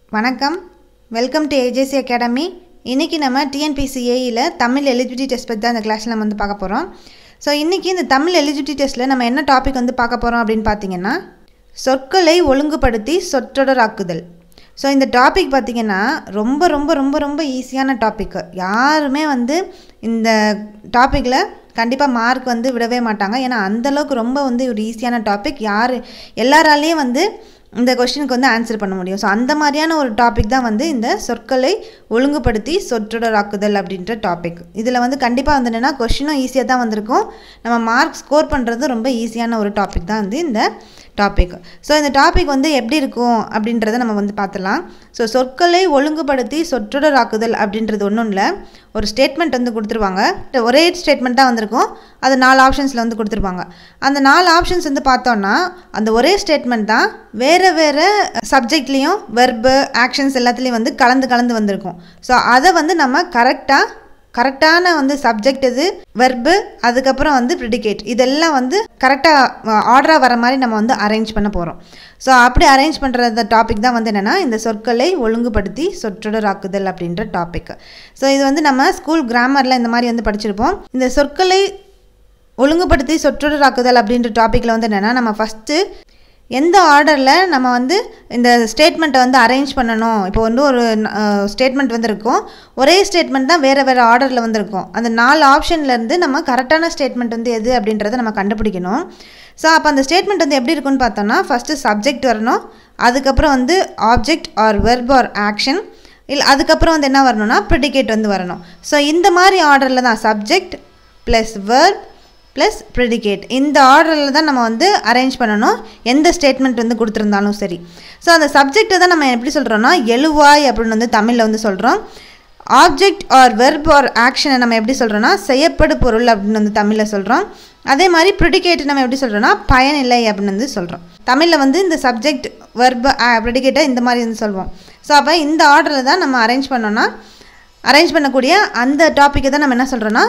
வணக்கம் welcome to AJC academy இன்றைக்கி நம்ம டிஎன்பிசிஏயில் தமிழ் எலிஜிபிலிட்டி டெஸ்ட் பற்றி தான் இந்த கிளாஸில் நம்ம வந்து பார்க்க போகிறோம் ஸோ இன்றைக்கி இந்த தமிழ் எலிஜிபிலிட்டி டெஸ்ட்டில் நம்ம என்ன டாபிக் வந்து பார்க்க போகிறோம் அப்படின்னு பார்த்தீங்கன்னா சொற்களை ஒழுங்குபடுத்தி சொற்றொடராக்குதல் ஸோ இந்த டாபிக் பார்த்திங்கன்னா ரொம்ப ரொம்ப ரொம்ப ரொம்ப ஈஸியான டாபிக் யாருமே வந்து இந்த டாப்பிக்கில் கண்டிப்பாக மார்க் வந்து விடவே மாட்டாங்க ஏன்னா அந்தளவுக்கு ரொம்ப வந்து ஒரு ஈஸியான டாபிக் யார் எல்லாராலேயும் வந்து இந்த கொஷினுக்கு வந்து ஆன்சர் பண்ண முடியும் ஸோ அந்த மாதிரியான ஒரு டாபிக் தான் வந்து இந்த சொற்களை ஒழுங்குபடுத்தி சொற்றொடராக்குதல் அப்படின்ற டாபிக் இதில் வந்து கண்டிப்பாக வந்து என்னென்னா கொஷினும் ஈஸியாக தான் வந்திருக்கும் நம்ம மார்க் ஸ்கோர் பண்ணுறது ரொம்ப ஈஸியான ஒரு டாபிக் தான் வந்து இந்த டாபிக் ஸோ இந்த டாபிக் வந்து எப்படி இருக்கும் அப்படின்றத நம்ம வந்து பார்த்துலாம் ஸோ சொற்களை ஒழுங்குபடுத்தி சொற்றொடராக்குதல் அப்படின்றது ஒன்றும் இல்லை ஒரு ஸ்டேட்மெண்ட் வந்து கொடுத்துருவாங்க ஒரே ஸ்டேட்மெண்ட் தான் வந்திருக்கும் அது நாலு ஆப்ஷன்ஸில் வந்து கொடுத்துருப்பாங்க அந்த நாலு ஆப்ஷன்ஸ் வந்து பார்த்தோன்னா அந்த ஒரே ஸ்டேட்மெண்ட் தான் வேறு வேறு சப்ஜெக்ட்லேயும் வெர்பு ஆக்ஷன்ஸ் எல்லாத்துலேயும் வந்து கலந்து கலந்து வந்திருக்கும் ஸோ அதை வந்து நம்ம கரெக்டாக கரெக்டான வந்து சப்ஜெக்ட் இது வெர்பு அதுக்கப்புறம் வந்து ப்ரிடிகேட் இதெல்லாம் வந்து கரெக்டாக ஆர்டராக வர மாதிரி நம்ம வந்து அரேஞ்ச் பண்ண போகிறோம் ஸோ அப்படி அரேஞ்ச் பண்ணுற டாபிக் தான் வந்து என்னென்னா இந்த சொற்களை ஒழுங்குபடுத்தி சொற்றொடராக்குதல் அப்படின்ற டாபிக் ஸோ இது வந்து நம்ம ஸ்கூல் கிராமரில் இந்த மாதிரி வந்து படிச்சிருப்போம் இந்த சொற்களை ஒழுங்குபடுத்தி சொற்றொடராக்குதல் அப்படின்ற டாப்பிக்கில் வந்து என்னென்னா நம்ம ஃபஸ்ட்டு எந்த ஆர்டரில் நம்ம வந்து இந்த ஸ்டேட்மெண்ட்டை வந்து அரேஞ்ச் பண்ணணும் இப்போ வந்து ஒரு ஸ்டேட்மெண்ட் வந்து இருக்கும் ஒரே ஸ்டேட்மெண்ட் தான் வேறு வேறு ஆர்டரில் வந்துருக்கும் அந்த நாலு ஆப்ஷன்லேருந்து நம்ம கரெக்டான ஸ்டேட்மெண்ட் வந்து எது அப்படின்றத நம்ம கண்டுபிடிக்கணும் ஸோ அப்போ அந்த ஸ்டேட்மெண்ட் வந்து எப்படி இருக்குன்னு பார்த்தோம்னா ஃபஸ்ட்டு சப்ஜெக்ட் வரணும் அதுக்கப்புறம் வந்து object or verb or action இல்லை அதுக்கப்புறம் வந்து என்ன வரணும்னா ப்ரிடிகேட் வந்து வரணும் ஸோ இந்த மாதிரி ஆர்டரில் தான் subject plus verb plus predicate இந்த ஆர்டரில் தான் நம்ம வந்து அரேஞ்ச் பண்ணணும் எந்த ஸ்டேட்மெண்ட் வந்து கொடுத்துருந்தாலும் சரி ஸோ அந்த சப்ஜெக்டை தான் நம்ம எப்படி சொல்கிறோன்னா எழுவாய் அப்படின்னு வந்து தமிழில் வந்து சொல்கிறோம் ஆப்ஜெக்ட் ஆர் வெர்ப் ஆர் ஆக்ஷனை நம்ம எப்படி சொல்கிறோன்னா செய்யப்படு பொருள் அப்படின்னு வந்து தமிழில் சொல்கிறோம் அதே மாதிரி ப்ரிடிகேட் நம்ம எப்படி சொல்கிறோன்னா பயனில்லை அப்படின்னு வந்து சொல்கிறோம் தமிழில் வந்து இந்த சப்ஜெக்ட் வெர்ப் ப்ரிடிகேட்டை இந்த மாதிரி வந்து சொல்லுவோம் ஸோ அப்போ இந்த ஆர்டரில் தான் நம்ம அரேஞ்ச் பண்ணோன்னா அரேஞ்ச் பண்ணக்கூடிய அந்த டாப்பிக்கை தான் நம்ம என்ன சொல்கிறோன்னா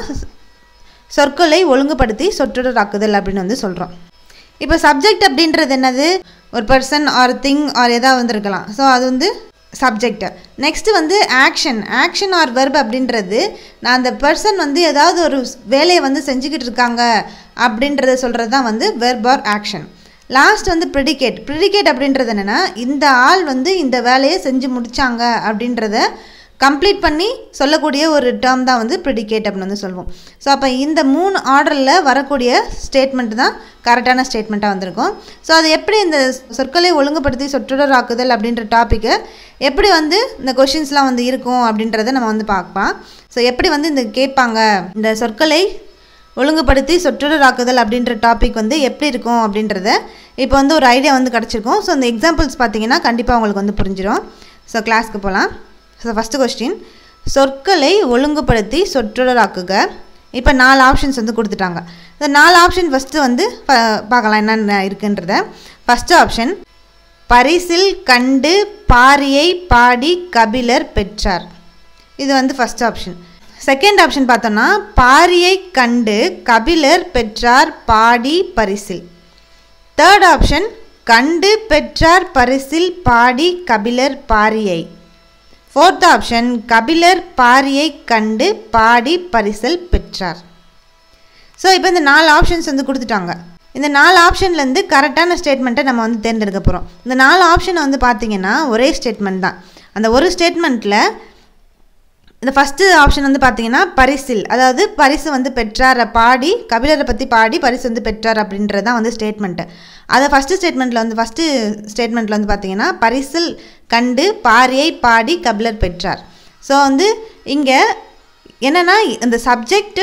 சொற்களை ஒழுங்குபடுத்தி சொற்றொடராக்குதல் அப்படின்னு வந்து சொல்கிறோம் இப்போ சப்ஜெக்ட் அப்படின்றது என்னது ஒரு பர்சன் ஆர் திங் ஆர் எதாவது வந்துருக்கலாம் ஸோ அது வந்து சப்ஜெக்ட் நெக்ஸ்ட்டு வந்து ஆக்ஷன் ஆக்ஷன் ஆர் வெர்ப் அப்படின்றது நான் அந்த பர்சன் வந்து ஏதாவது ஒரு வேலையை வந்து செஞ்சுக்கிட்டு இருக்காங்க அப்படின்றத சொல்கிறது தான் வந்து வெர்ப் ஆர் ஆக்ஷன் லாஸ்ட் வந்து ப்ரிடிகேட் ப்ரிடிகேட் அப்படின்றது என்னென்னா இந்த ஆள் வந்து இந்த வேலையை செஞ்சு முடித்தாங்க அப்படின்றத கம்ப்ளீட் பண்ணி சொல்லக்கூடிய ஒரு டேர்ம் தான் வந்து ப்ரிடிகேட் அப்படின்னு வந்து சொல்லுவோம் ஸோ அப்போ இந்த மூணு ஆர்டரில் வரக்கூடிய ஸ்டேட்மெண்ட் தான் கரெக்டான ஸ்டேட்மெண்ட்டாக வந்திருக்கும் ஸோ அது எப்படி இந்த சொற்களை ஒழுங்குபடுத்தி சொற்றொடராக்குதல் அப்படின்ற டாப்பிக்கு எப்படி வந்து இந்த கொஷின்ஸ்லாம் வந்து இருக்கும் அப்படின்றத நம்ம வந்து பார்க்கலாம் ஸோ எப்படி வந்து இந்த கேட்பாங்க இந்த சொற்களை ஒழுங்குபடுத்தி சொற்றொடராக்குதல் அப்படின்ற டாபிக் வந்து எப்படி இருக்கும் அப்படின்றத இப்போ வந்து ஒரு ஐடியா வந்து கிடச்சிருக்கும் ஸோ இந்த எக்ஸாம்பிள்ஸ் பார்த்தீங்கன்னா கண்டிப்பாக உங்களுக்கு வந்து புரிஞ்சிடும் ஸோ கிளாஸ்க்கு போகலாம் ஸோ ஃபஸ்ட்டு கொஸ்டின் சொற்களை ஒழுங்குபடுத்தி சொற்றொடராக்குக இப்போ நாலு ஆப்ஷன்ஸ் வந்து கொடுத்துட்டாங்க இந்த நாலு ஆப்ஷன் ஃபஸ்ட்டு வந்து பார்க்கலாம் என்னென்ன இருக்குன்றத ஃபஸ்ட்டு ஆப்ஷன் பரிசில் கண்டு பாரியை பாடி கபிலர் பெற்றார் இது வந்து ஃபஸ்ட் ஆப்ஷன் செகண்ட் ஆப்ஷன் பார்த்தோன்னா பாரியை கண்டு கபிலர் பெற்றார் பாடி பரிசில் தேர்ட் ஆப்ஷன் கண்டு பெற்றார் பரிசில் பாடி கபிலர் பாரியை ஃபோர்த் ஆப்ஷன் கபிலர் பாரியை கண்டு பாடி பரிசல் பெற்றார் ஸோ இப்போ இந்த நாலு ஆப்ஷன்ஸ் வந்து கொடுத்துட்டாங்க இந்த நாலு ஆப்ஷன்லேருந்து கரெக்டான ஸ்டேட்மெண்ட்டை நம்ம வந்து தேர்ந்தெடுக்க போகிறோம் இந்த நாலு ஆப்ஷனை வந்து பார்த்திங்கன்னா ஒரே ஸ்டேட்மெண்ட் தான் அந்த ஒரு ஸ்டேட்மெண்ட்டில் இந்த ஃபஸ்ட்டு ஆப்ஷன் வந்து பார்த்தீங்கன்னா பரிசில் அதாவது பரிசு வந்து பெற்றார் பாடி கபிலரை பற்றி பாடி பரிசு வந்து பெற்றார் அப்படின்றது தான் வந்து ஸ்டேட்மெண்ட்டு அதை ஃபஸ்ட்டு ஸ்டேட்மெண்ட்டில் வந்து ஃபஸ்ட்டு ஸ்டேட்மெண்ட்டில் வந்து பார்த்தீங்கன்னா பரிசில் கண்டு பாரியை பாடி கபிலர் பெற்றார் ஸோ வந்து இங்கே என்னென்னா இந்த சப்ஜெக்ட்டு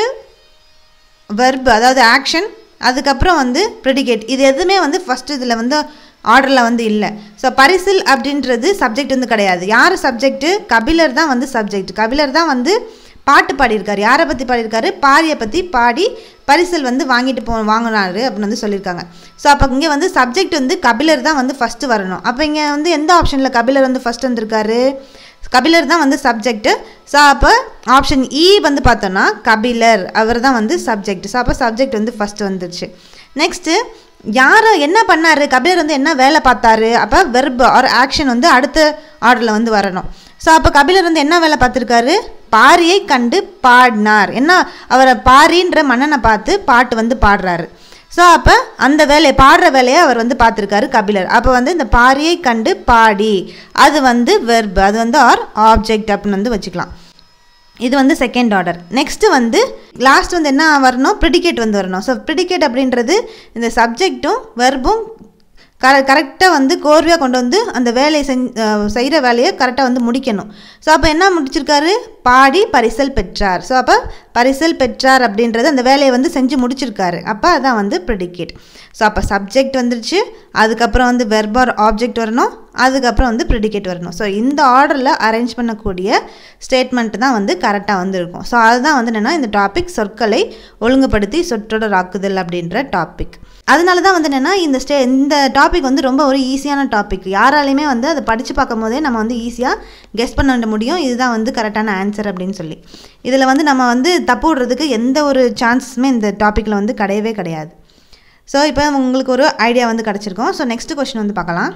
வெர்பு அதாவது ஆக்ஷன் அதுக்கப்புறம் வந்து ப்ரிடிகேட் இது எதுவுமே வந்து ஃபஸ்ட்டு இதில் வந்து ஆர்டரில் வந்து இல்லை ஸோ பரிசில் அப்படின்றது சப்ஜெக்ட் வந்து கிடையாது யார் சப்ஜெக்ட்டு கபிலர் தான் வந்து சப்ஜெக்ட் கபிலர் தான் வந்து பாட்டு பாடியிருக்காரு யாரை பற்றி பாடியிருக்காரு பாரியை பற்றி பாடி பரிசல் வந்து வாங்கிட்டு போ வாங்கினாரு அப்படின்னு வந்து சொல்லியிருக்காங்க ஸோ அப்போ இங்கே வந்து சப்ஜெக்ட் வந்து கபிலர் தான் வந்து ஃபஸ்ட்டு வரணும் அப்போ இங்கே வந்து எந்த ஆப்ஷனில் கபிலர் வந்து ஃபஸ்ட் வந்திருக்காரு கபிலர் தான் வந்து சப்ஜெக்ட்டு ஸோ அப்போ ஆப்ஷன் இ வந்து பார்த்தோன்னா கபிலர் அவர் தான் வந்து சப்ஜெக்ட் ஸோ அப்போ சப்ஜெக்ட் வந்து ஃபஸ்ட்டு வந்துருச்சு நெக்ஸ்ட்டு யாரை என்ன பண்ணாரு கபிலர் வந்து என்ன வேலை பார்த்தாரு அப்போ வெர்ப் ஆர் ஆக்ஷன் வந்து அடுத்த ஆர்டரில் வந்து வரணும் ஸோ அப்போ கபிலர் வந்து என்ன வேலை பார்த்துருக்காரு பாரியை கண்டு பாடினார் என்ன அவரை பாரின்ற மன்னனை பார்த்து பாட்டு வந்து பாடுறாரு ஸோ அப்போ அந்த வேலையை பாடுற வேலையை அவர் வந்து பார்த்துருக்காரு கபிலர் அப்போ வந்து இந்த பாரியை கண்டு பாடி அது வந்து வெர்ப் அது வந்து ஆர் ஆப்ஜெக்ட் அப்படின்னு வந்து வச்சுக்கலாம் இது வந்து செகண்ட் ஆர்டர் நெக்ஸ்ட்டு வந்து லாஸ்ட் வந்து என்ன வரணும் ப்ரிடிகேட் வந்து வரணும் ஸோ ப்ரிடிகேட் அப்படின்றது இந்த சப்ஜெக்ட்டும் வெர்பும் கர கரெக்டாக வந்து கோர்வையாக கொண்டு வந்து அந்த வேலையை செஞ் செய்கிற வேலையை கரெக்டாக வந்து முடிக்கணும் ஸோ அப்போ என்ன முடிச்சிருக்காரு பாடி பரிசல் பெற்றார் ஸோ அப்போ பரிசல் பெற்றார் அப்படின்றது அந்த வேலையை வந்து செஞ்சு முடிச்சிருக்காரு அப்போ அதான் வந்து ப்ரிடிகேட் ஸோ அப்போ சப்ஜெக்ட் வந்துருச்சு அதுக்கப்புறம் வந்து வெர்பார் ஆப்ஜெக்ட் வரணும் அதுக்கப்புறம் வந்து ப்ரிடிகேட் வரணும் ஸோ இந்த ஆர்டரில் அரேஞ்ச் பண்ணக்கூடிய ஸ்டேட்மெண்ட் தான் வந்து கரெக்டாக வந்து இருக்கும் ஸோ அதுதான் வந்து என்னென்னா இந்த டாபிக் சொற்களை ஒழுங்குபடுத்தி சொற்றொடராக்குதல் அப்படின்ற டாபிக் அதனால தான் வந்து என்னென்னா இந்த ஸ்டே இந்த டாபிக் வந்து ரொம்ப ஒரு ஈஸியான டாபிக் யாராலையுமே வந்து அதை படித்து பார்க்கும் போதே நம்ம வந்து ஈஸியாக கெஸ் பண்ண முடியும் இதுதான் வந்து கரெக்டான ஆன்சர் அப்படின்னு சொல்லி இதில் வந்து நம்ம வந்து தப்பு விடுறதுக்கு எந்த ஒரு சான்ஸுமே இந்த டாப்பிக்கில் வந்து கிடையவே கிடையாது ஸோ இப்போ உங்களுக்கு ஒரு ஐடியா வந்து கிடச்சிருக்கோம் ஸோ நெக்ஸ்ட் கொஷின் வந்து பார்க்கலாம்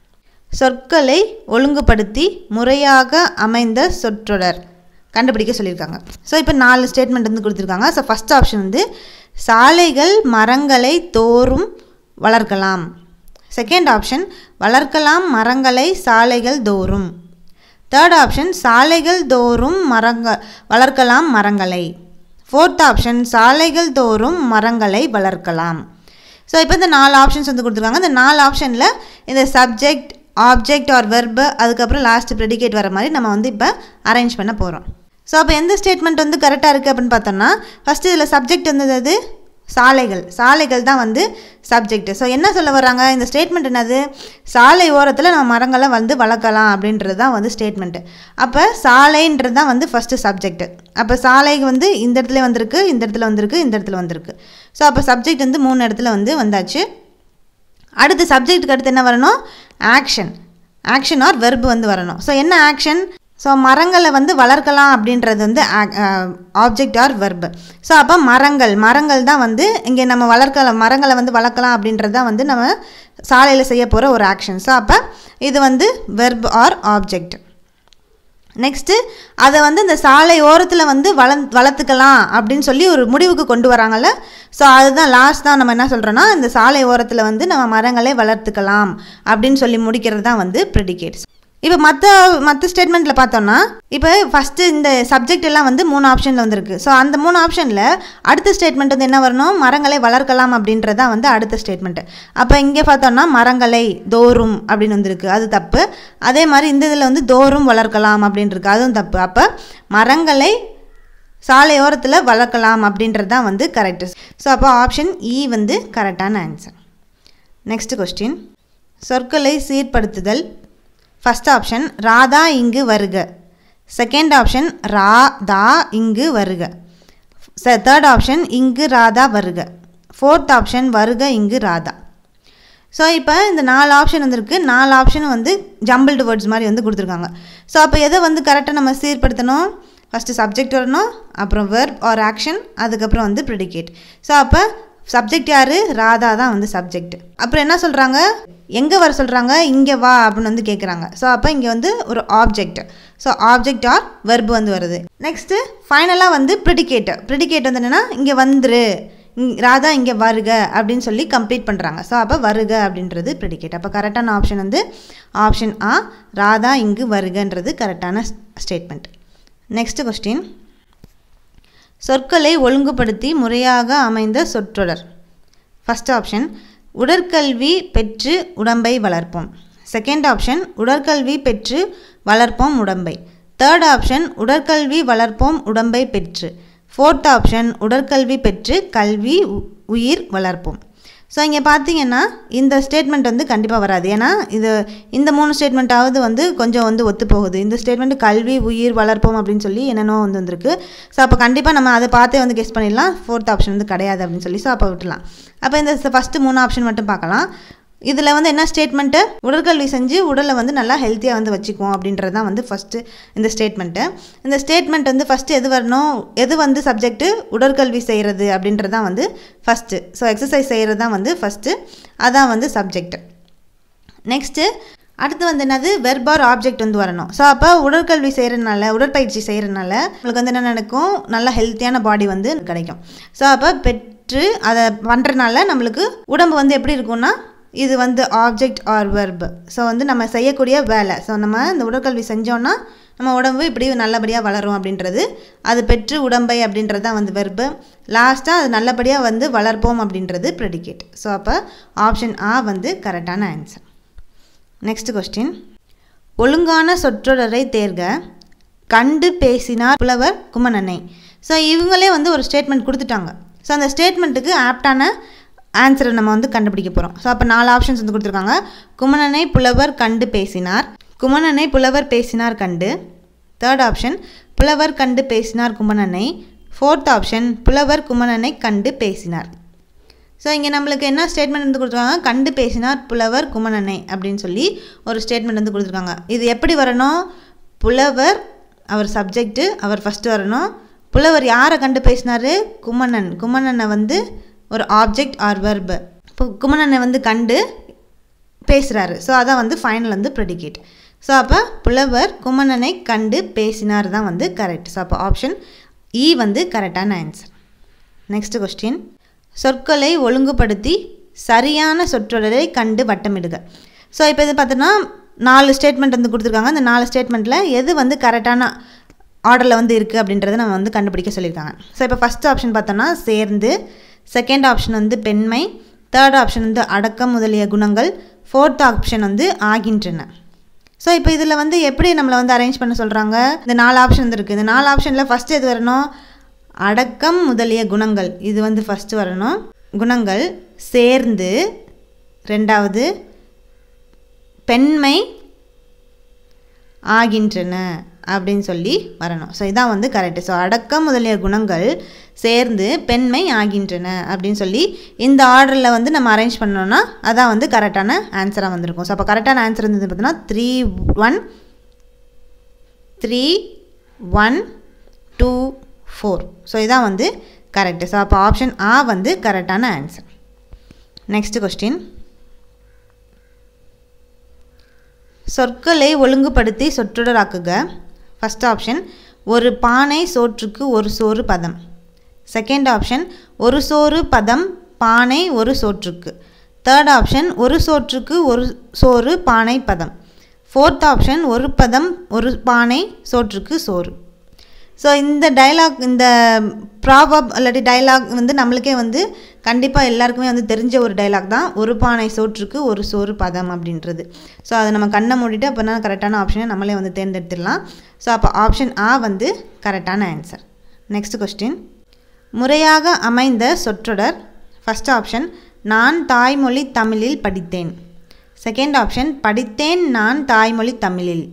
சொற்களை ஒழுங்குபடுத்தி முறையாக அமைந்த சொற்றொடர் கண்டுபிடிக்க சொல்லியிருக்காங்க ஸோ இப்போ நாலு ஸ்டேட்மெண்ட் வந்து கொடுத்துருக்காங்க ஸோ ஃபஸ்ட் ஆப்ஷன் வந்து சாலைகள் மரங்களை தோறும் வளர்க்கலாம் செகண்ட் ஆப்ஷன் வளர்க்கலாம் மரங்களை சாலைகள் தோறும் தேர்ட் ஆப்ஷன் சாலைகள் தோறும் மரங்க வளர்க்கலாம் மரங்களை ஃபோர்த் ஆப்ஷன் சாலைகள் தோறும் மரங்களை வளர்க்கலாம் ஸோ இப்போ இந்த நாலு ஆப்ஷன்ஸ் வந்து கொடுத்துருக்காங்க இந்த நாலு ஆப்ஷனில் இந்த சப்ஜெக்ட் ஆப்ஜெக்ட் ஆர் வெர்பு அதுக்கப்புறம் லாஸ்ட் ப்ரெடிகேட் வர மாதிரி நம்ம வந்து இப்போ அரேஞ்ச் பண்ண போகிறோம் ஸோ அப்போ எந்த ஸ்டேட்மெண்ட் வந்து கரெக்டாக இருக்குது அப்படின்னு பார்த்தோம்னா ஃபஸ்ட்டு இதில் சப்ஜெக்ட் வந்தது அது சாலைகள் சாலைகள் தான் வந்து சப்ஜெக்ட் ஸோ என்ன சொல்ல வர்றாங்க இந்த ஸ்டேட்மெண்ட் என்னது சாலை ஓரத்தில் நம்ம மரங்களை வந்து வளர்க்கலாம் அப்படின்றது தான் வந்து ஸ்டேட்மெண்ட்டு அப்போ சாலைன்றது தான் வந்து ஃபஸ்ட்டு சப்ஜெக்ட் அப்போ சாலை வந்து இந்த இடத்துல வந்திருக்கு இந்த இடத்துல வந்திருக்கு இந்த இடத்துல வந்திருக்கு ஸோ அப்போ சப்ஜெக்ட் வந்து மூணு இடத்துல வந்து வந்தாச்சு அடுத்து சப்ஜெக்ட்டுக்கு அடுத்து என்ன வரணும் ஆக்ஷன் ஆக்ஷன் ஆர் வெர்பு வந்து வரணும் ஸோ என்ன ஆக்ஷன் ஸோ மரங்களை வந்து வளர்க்கலாம் அப்படின்றது வந்து ஆப்ஜெக்ட் ஆர் வெர்பு ஸோ அப்போ மரங்கள் மரங்கள் தான் வந்து இங்கே நம்ம வளர்க்கலாம் மரங்களை வந்து வளர்க்கலாம் அப்படின்றது தான் வந்து நம்ம சாலையில் செய்ய போகிற ஒரு ஆக்ஷன் ஸோ அப்போ இது வந்து வெர்ப் ஆர் ஆப்ஜெக்ட் நெக்ஸ்ட்டு அதை வந்து இந்த சாலை ஓரத்தில் வந்து வள வளர்த்துக்கலாம் அப்படின்னு சொல்லி ஒரு முடிவுக்கு கொண்டு வராங்கல்ல ஸோ அதுதான் லாஸ்ட் தான் நம்ம என்ன சொல்கிறோன்னா இந்த சாலை ஓரத்தில் வந்து நம்ம மரங்களை வளர்த்துக்கலாம் அப்படின்னு சொல்லி முடிக்கிறது தான் வந்து ப்ரெடிகேட்ஸ் இப்போ மற்ற மற்ற ஸ்டேட்மெண்ட்டில் பார்த்தோம்னா இப்போ ஃபஸ்ட்டு இந்த சப்ஜெக்ட் எல்லாம் வந்து மூணு ஆப்ஷனில் வந்திருக்கு ஸோ அந்த மூணு ஆப்ஷனில் அடுத்த ஸ்டேட்மெண்ட் வந்து என்ன வரணும் மரங்களை வளர்க்கலாம் அப்படின்றதா வந்து அடுத்த ஸ்டேட்மெண்ட்டு அப்போ இங்கே பார்த்தோம்னா மரங்களை தோறும் அப்படின்னு வந்திருக்கு அது தப்பு அதே மாதிரி இந்த இதில் வந்து தோறும் வளர்க்கலாம் அப்படின்னு இருக்கு அதுவும் தப்பு அப்போ மரங்களை சாலையோரத்தில் வளர்க்கலாம் அப்படின்றது தான் வந்து கரெக்டு ஸோ அப்போ ஆப்ஷன் இ வந்து கரெக்டான ஆன்சர் நெக்ஸ்ட் கொஸ்டின் சொற்களை சீர்படுத்துதல் ஃபஸ்ட் ஆப்ஷன் ராதா இங்கு வருக செகண்ட் ஆப்ஷன் ரா தா இங்கு வருக தேர்ட் ஆப்ஷன் இங்கு ராதா வருக ஃபோர்த் ஆப்ஷன் வருக இங்கு ராதா ஸோ இப்போ இந்த நாலு ஆப்ஷன் வந்திருக்கு நாலு ஆப்ஷன் வந்து ஜம்பிள்டு வேர்ட்ஸ் மாதிரி வந்து கொடுத்துருக்காங்க ஸோ அப்போ எதை வந்து கரெக்டாக நம்ம சீர்படுத்தணும் ஃபஸ்ட்டு சப்ஜெக்ட் வரணும் அப்புறம் வெர்ப் ஆர் ஆக்ஷன் அதுக்கப்புறம் வந்து ப்ரிடிகேட் ஸோ அப்போ சப்ஜெக்ட் யார் ராதா தான் வந்து சப்ஜெக்ட் அப்புறம் என்ன சொல்கிறாங்க எங்கே வர சொல்கிறாங்க இங்கே வா அப்படின்னு வந்து கேட்குறாங்க ஸோ அப்போ இங்கே வந்து ஒரு object so object or verb வந்து வருது நெக்ஸ்ட்டு ஃபைனலாக வந்து ப்ரிடிகேட் ப்ரிடிகேட் வந்து என்னென்னா இங்கே வந்துரு இங் ராதா இங்கே வருக அப்படின்னு சொல்லி கம்ப்ளீட் பண்ணுறாங்க ஸோ அப்போ வருக அப்படின்றது ப்ரிடிகேட் அப்போ கரெக்டான ஆப்ஷன் வந்து ஆப்ஷன் ஆ ராதா இங்கு வருகன்றது கரெக்டான ஸ்டேட்மெண்ட் நெக்ஸ்ட் கொஸ்டின் சொற்களை ஒழுங்குபடுத்தி முறையாக அமைந்த சொற்றொடர் ஃபஸ்ட் ஆப்ஷன் உடற்கல்வி பெற்று உடம்பை வளர்ப்போம் செகண்ட் ஆப்ஷன் உடற்கல்வி பெற்று வளர்ப்போம் உடம்பை தேர்ட் ஆப்ஷன் உடற்கல்வி வளர்ப்போம் உடம்பை பெற்று ஃபோர்த் ஆப்ஷன் உடற்கல்வி பெற்று கல்வி உயிர் வளர்ப்போம் ஸோ இங்கே பார்த்தீங்கன்னா இந்த ஸ்டேட்மெண்ட் வந்து கண்டிப்பாக வராது ஏன்னா இது இந்த மூணு ஸ்டேட்மெண்ட்டாவது வந்து கொஞ்சம் வந்து ஒத்து போகுது இந்த ஸ்டேட்மெண்ட் கல்வி உயிர் வளர்ப்போம் அப்படின்னு சொல்லி என்னென்னோ வந்து வந்திருக்கு ஸோ அப்போ கண்டிப்பாக நம்ம அதை பார்த்தே வந்து கெஸ் பண்ணிடலாம் ஃபோர்த் ஆப்ஷன் வந்து கிடையாது அப்படின்னு சொல்லி ஸோ அப்போ விட்டுலாம் அப்போ இந்த ஃபஸ்ட்டு மூணு ஆப்ஷன் மட்டும் பார்க்கலாம் இதில் வந்து என்ன ஸ்டேட்மெண்ட்டு உடற்கல்வி செஞ்சு உடலை வந்து நல்லா ஹெல்த்தியாக வந்து வச்சுக்குவோம் அப்படின்றது தான் வந்து ஃபஸ்ட்டு இந்த ஸ்டேட்மெண்ட்டு இந்த ஸ்டேட்மெண்ட் வந்து ஃபஸ்ட்டு எது வரணும் எது வந்து சப்ஜெக்ட்டு உடற்கல்வி செய்கிறது அப்படின்றது தான் வந்து ஃபஸ்ட்டு ஸோ எக்ஸசைஸ் செய்கிறது தான் வந்து ஃபஸ்ட்டு அதான் வந்து சப்ஜெக்ட் நெக்ஸ்ட்டு அடுத்து வந்து என்னது வெர்பார் ஆப்ஜெக்ட் வந்து வரணும் ஸோ அப்போ உடற்கல்வி செய்கிறனால உடற்பயிற்சி செய்கிறனால உங்களுக்கு வந்து என்ன நடக்கும் நல்ல ஹெல்த்தியான பாடி வந்து கிடைக்கும் ஸோ அப்போ பெற்று அதை பண்ணுறனால நம்மளுக்கு உடம்பு வந்து எப்படி இருக்கும்னா இது வந்து ஆப்ஜெக்ட் ஆர் வெர்ப் ஸோ வந்து நம்ம செய்யக்கூடிய வேலை ஸோ நம்ம இந்த உடற்கல்வி செஞ்சோன்னா நம்ம உடம்பு இப்படி நல்லபடியாக வளரும் அப்படின்றது அது பெற்று உடம்பை அப்படின்றது தான் வந்து வெர்பு லாஸ்ட்டாக அது நல்லபடியாக வந்து வளர்ப்போம் அப்படின்றது ப்ரெடிகேட் ஸோ அப்போ ஆப்ஷன் ஆ வந்து கரெக்டான ஆன்சர் நெக்ஸ்ட் கொஸ்டின் ஒழுங்கான சொற்றொடரை தேர்க கண்டு பேசினார் புலவர் குமணனை ஸோ இவங்களே வந்து ஒரு ஸ்டேட்மெண்ட் கொடுத்துட்டாங்க ஸோ அந்த ஸ்டேட்மெண்ட்டுக்கு ஆப்டான ஆன்சரை நம்ம வந்து கண்டுபிடிக்க போகிறோம் ஸோ அப்போ நாலு ஆப்ஷன்ஸ் வந்து கொடுத்துருக்காங்க குமணனை புலவர் கண்டு பேசினார் குமணனை புலவர் பேசினார் கண்டு தேர்ட் ஆப்ஷன் புலவர் கண்டு பேசினார் குமணனை ஃபோர்த் ஆப்ஷன் புலவர் குமணனை கண்டு பேசினார் ஸோ இங்கே நம்மளுக்கு என்ன ஸ்டேட்மெண்ட் வந்து கொடுத்துருக்காங்க கண்டு பேசினார் புலவர் குமணனை அப்படின்னு சொல்லி ஒரு ஸ்டேட்மெண்ட் வந்து கொடுத்துருக்காங்க இது எப்படி வரணும் புலவர் அவர் சப்ஜெக்ட்டு அவர் ஃபஸ்ட்டு வரணும் புலவர் யாரை கண்டு பேசினார் குமணன் குமணனை வந்து ஒரு ஆப்ஜெக்ட் ஆர் வெர்பு இப்போ குமணனை வந்து கண்டு பேசுகிறாரு ஸோ அதான் வந்து ஃபைனல் வந்து ப்ரெடிகேட் ஸோ அப்போ புலவர் குமணனை கண்டு பேசினார் தான் வந்து கரெக்ட் ஸோ அப்போ ஆப்ஷன் இ வந்து கரெக்டான ஆன்சர் நெக்ஸ்ட் கொஸ்டின் சொற்களை ஒழுங்குபடுத்தி சரியான சொற்றொடரை கண்டு வட்டமிடுக ஸோ இப்போ இது பார்த்தோன்னா நாலு ஸ்டேட்மெண்ட் வந்து கொடுத்துருக்காங்க அந்த நாலு ஸ்டேட்மெண்ட்டில் எது வந்து கரெக்டான ஆர்டரில் வந்து இருக்குது அப்படின்றத நம்ம வந்து கண்டுபிடிக்க சொல்லியிருக்காங்க ஸோ இப்போ ஃபஸ்ட் ஆப்ஷன் பார்த்தோன்னா சேர்ந்து செகண்ட் ஆப்ஷன் வந்து பெண்மை தேர்ட் ஆப்ஷன் வந்து அடக்கம் முதலிய குணங்கள் ஃபோர்த் ஆப்ஷன் வந்து ஆகின்றன ஸோ இப்போ இதில் வந்து எப்படி நம்மளை வந்து அரேஞ்ச் பண்ண சொல்கிறாங்க இந்த நாலு ஆப்ஷன் வந்து இருக்குது இந்த நாலு ஆப்ஷனில் ஃபஸ்ட்டு எது வரணும் அடக்கம் முதலிய குணங்கள் இது வந்து ஃபஸ்ட்டு வரணும் குணங்கள் சேர்ந்து ரெண்டாவது பெண்மை ஆகின்றன அப்படின்னு சொல்லி வரணும் ஸோ இதான் வந்து கரெக்டு ஸோ அடக்கம் முதலிய குணங்கள் சேர்ந்து பெண்மை ஆகின்றன அப்படின்னு சொல்லி இந்த ஆர்டரில் வந்து நம்ம அரேஞ்ச் பண்ணோன்னா அதான் வந்து கரெக்டான ஆன்சராக வந்திருக்கும் ஸோ அப்போ கரெக்டான ஆன்சர் வந்து பார்த்தீங்கன்னா three one three one two four so இதான் வந்து கரெக்டு ஸோ அப்போ ஆப்ஷன் ஆ வந்து கரெக்டான ஆன்சர் நெக்ஸ்ட் கொஸ்டின் சொற்களை ஒழுங்குபடுத்தி சொற்றொடராக்குக ஃபஸ்ட் ஆப்ஷன் ஒரு பானை சோற்றுக்கு ஒரு சோறு பதம் செகண்ட் ஆப்ஷன் ஒரு சோறு பதம் பானை ஒரு சோற்றுக்கு தேர்ட் ஆப்ஷன் ஒரு சோற்றுக்கு ஒரு சோறு பானை பதம் ஃபோர்த் ஆப்ஷன் ஒரு பதம் ஒரு பானை சோற்றுக்கு சோறு ஸோ இந்த டைலாக் இந்த ப்ராபப் இல்லாட்டி டைலாக் வந்து நம்மளுக்கே வந்து கண்டிப்பாக எல்லாருக்குமே வந்து தெரிஞ்ச ஒரு டைலாக் தான் ஒரு பானை சோற்றுக்கு ஒரு சோறு பதம் அப்படின்றது ஸோ அதை நம்ம கண்ணை மூடிட்டு அப்போனா கரெக்டான ஆப்ஷனை நம்மளே வந்து தேர்ந்தெடுத்துடலாம் ஸோ அப்போ ஆப்ஷன் ஆ வந்து கரெக்டான ஆன்சர் நெக்ஸ்ட் கொஸ்டின் முறையாக அமைந்த சொற்றொடர் ஃபஸ்ட் ஆப்ஷன் நான் தாய்மொழி தமிழில் படித்தேன் செகண்ட் ஆப்ஷன் படித்தேன் நான் தாய்மொழி தமிழில்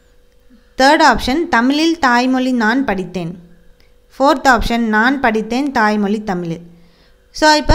தேர்ட் ஆப்ஷன் தமிழில் தாய்மொழி நான் படித்தேன் ஃபோர்த் ஆப்ஷன் நான் படித்தேன் தாய்மொழி தமிழில் ஸோ இப்போ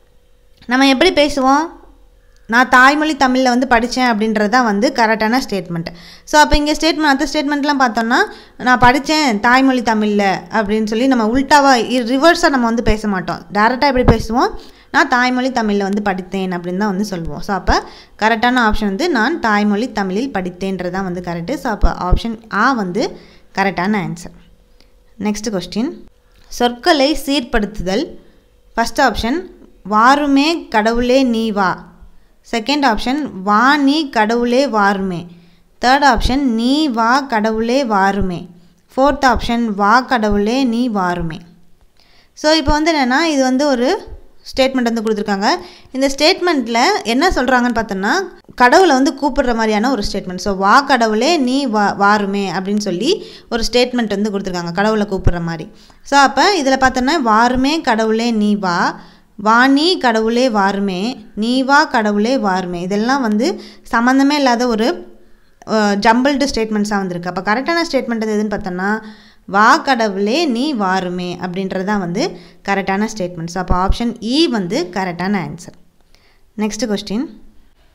நம்ம எப்படி பேசுவோம் நான் தாய்மொழி தமிழில் வந்து படித்தேன் அப்படின்றது தான் வந்து கரெக்டான ஸ்டேட்மெண்ட் ஸோ அப்போ இங்கே ஸ்டேட்மெண்ட் மற்ற ஸ்டேட்மெண்ட்லாம் பார்த்தோம்னா நான் படித்தேன் தாய்மொழி தமிழில் அப்படின்னு சொல்லி நம்ம உல்ட்டாவாக ரிவர்ஸாக நம்ம வந்து பேச மாட்டோம் டேரெக்டாக எப்படி பேசுவோம் நான் தாய்மொழி தமிழில் வந்து படித்தேன் அப்படின்னு தான் வந்து சொல்லுவோம் ஸோ அப்போ கரெக்டான ஆப்ஷன் வந்து நான் தாய்மொழி தமிழில் படித்தேன்றது தான் வந்து கரெக்டு ஸோ அப்போ ஆப்ஷன் ஆ வந்து கரெக்டான ஆன்சர் நெக்ஸ்ட் கொஸ்டின் சொற்களை சீர்படுத்துதல் ஃபஸ்ட் ஆப்ஷன் வாருமே கடவுளே நீ வா செகண்ட் ஆப்ஷன் வா நீ கடவுளே வாருமே தேர்ட் ஆப்ஷன் நீ வா கடவுளே வாருமே ஃபோர்த் ஆப்ஷன் வா கடவுளே நீ வாருமே ஸோ இப்போ வந்து என்னென்னா இது வந்து ஒரு ஸ்டேட்மெண்ட் வந்து கொடுத்துருக்காங்க இந்த ஸ்டேட்மெண்ட்டில் என்ன சொல்கிறாங்கன்னு பார்த்தோன்னா கடவுளை வந்து கூப்பிடுற மாதிரியான ஒரு ஸ்டேட்மெண்ட் ஸோ வா கடவுளே நீ வா வாருமே அப்படின்னு சொல்லி ஒரு ஸ்டேட்மெண்ட் வந்து கொடுத்துருக்காங்க கடவுளை கூப்பிடுற மாதிரி ஸோ அப்போ இதில் பார்த்தோன்னா வாருமே கடவுளே நீ வா வாணி கடவுளே வாருமே நீ வா கடவுளே வாருமே இதெல்லாம் வந்து சம்மந்தமே இல்லாத ஒரு ஜம்பிள்டு ஸ்டேட்மெண்ட்ஸாக வந்திருக்கு அப்போ கரெக்டான ஸ்டேட்மெண்ட் எதுன்னு பார்த்தோன்னா வா கடவுளே நீ வாருமே அப்படின்றது தான் வந்து கரெக்டான ஸ்டேட்மெண்ட்ஸ் அப்போ ஆப்ஷன் இ வந்து கரெக்டான ஆன்சர் நெக்ஸ்ட் கொஸ்டின்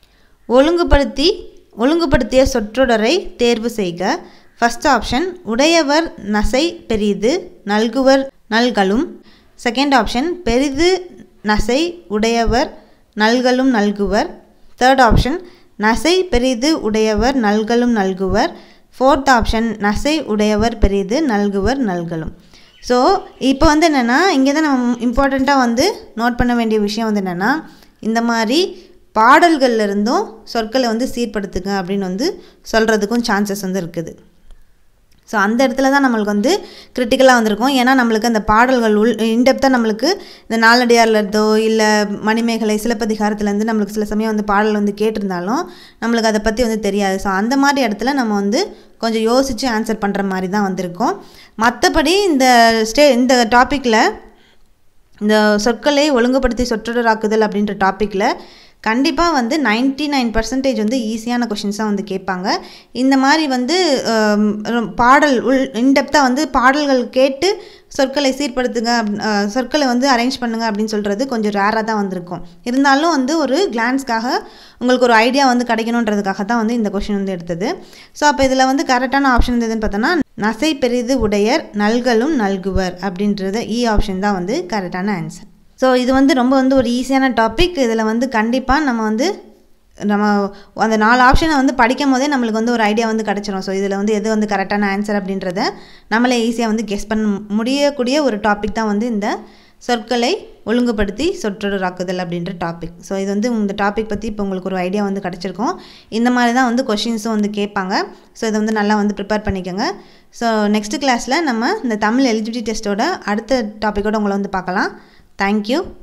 ஒழுங்குபடுத்தி ஒழுங்குபடுத்திய சொற்றொடரை தேர்வு செய்க ஃபஸ்ட் ஆப்ஷன் உடையவர் நசை பெரிது நல்குவர் நல்கலும் செகண்ட் ஆப்ஷன் பெரிது நசை உடையவர் நல்கலும் நல்குவர் தேர்ட் ஆப்ஷன் நசை பெரிது உடையவர் நல்கலும் நல்குவர் ஃபோர்த் ஆப்ஷன் நசை உடையவர் பெரிது நல்குவர் நல்கலும் ஸோ இப்போ வந்து என்னென்னா இங்கே தான் நம்ம இம்பார்ட்டண்ட்டாக வந்து நோட் பண்ண வேண்டிய விஷயம் வந்து என்னென்னா இந்த மாதிரி பாடல்கள்ல இருந்தும் சொற்களை வந்து சீர்படுத்துங்க அப்படின்னு வந்து சொல்கிறதுக்கும் சான்சஸ் வந்து இருக்குது ஸோ அந்த இடத்துல தான் நம்மளுக்கு வந்து கிரிட்டிக்கலாக வந்திருக்கும் ஏன்னா நம்மளுக்கு அந்த பாடல்கள் உள் இன்டெப்த்தாக நம்மளுக்கு இந்த நாலடியாரில் இருந்தோ இல்லை மணிமேகலை சிலப்பதிகாரத்துலேருந்து நம்மளுக்கு சில சமயம் வந்து பாடல் வந்து கேட்டிருந்தாலும் நம்மளுக்கு அதை பற்றி வந்து தெரியாது ஸோ அந்த மாதிரி இடத்துல நம்ம வந்து கொஞ்சம் யோசித்து ஆன்சர் பண்ணுற மாதிரி தான் வந்திருக்கோம் மற்றபடி இந்த ஸ்டே இந்த டாப்பிக்கில் இந்த சொற்களை ஒழுங்குபடுத்தி சொற்றொடராக்குதல் அப்படின்ற டாப்பிக்கில் கண்டிப்பாக வந்து நைன்ட்டி நைன் பர்சன்டேஜ் வந்து ஈஸியான கொஷின்ஸாக வந்து கேட்பாங்க இந்த மாதிரி வந்து ஆம், ரொ- பாடல் உள் இன்டெப்த்தாக வந்து பாடல்கள் கேட்டு சொற்களை சீர்படுத்துங்க அப்~ ஆ, சொற்களை வந்து அரேஞ்ச் பண்ணுங்க அப்படின்னு சொல்கிறது கொஞ்சம் ரேராக தான் வந்திருக்கும் இருந்தாலும் வந்து ஒரு கிளான்ஸ்க்காக உங்களுக்கு ஒரு ஐடியா வந்து கிடைக்கணுன்றதுக்காக தான் வந்து இந்த கொஷின் வந்து எடுத்தது ஸோ அப்போ இதில் வந்து கரெக்டான ஆப்ஷன் எதுன்னு பார்த்தோன்னா நசை பெரிது உடையர் நல்கலும் நல்குவர் அப்படின்றது இ ஆப்ஷன் தான் வந்து கரெக்டான ஆன்சர் ஸோ இது வந்து ரொம்ப வந்து ஒரு ஈஸியான டாபிக் இதில் வந்து கண்டிப்பாக நம்ம வந்து நம்ம அந்த நாலு ஆப்ஷனை வந்து படிக்கும் போதே நம்மளுக்கு வந்து ஒரு ஐடியா வந்து கிடச்சிரும் ஸோ இதில் வந்து எது வந்து கரெக்டான ஆன்சர் அப்படின்றத நம்மளே ஈஸியாக வந்து கெஸ் பண்ண முடியக்கூடிய ஒரு டாபிக் தான் வந்து இந்த சொற்களை ஒழுங்குபடுத்தி சொற்றொடராக்குதல் அப்படின்ற டாபிக் ஸோ இது வந்து இந்த டாபிக் பற்றி இப்போ உங்களுக்கு ஒரு ஐடியா வந்து கிடச்சிருக்கும் இந்த மாதிரி தான் வந்து கொஷின்ஸும் வந்து கேட்பாங்க ஸோ இதை வந்து நல்லா வந்து ப்ரிப்பேர் பண்ணிக்கோங்க ஸோ நெக்ஸ்ட் கிளாஸில் நம்ம இந்த தமிழ் எலிஜிபிலிட்டி டெஸ்ட்டோட அடுத்த டாப்பிக்கோட உங்களை வந்து பார்க்கலாம் தேங்க்யூ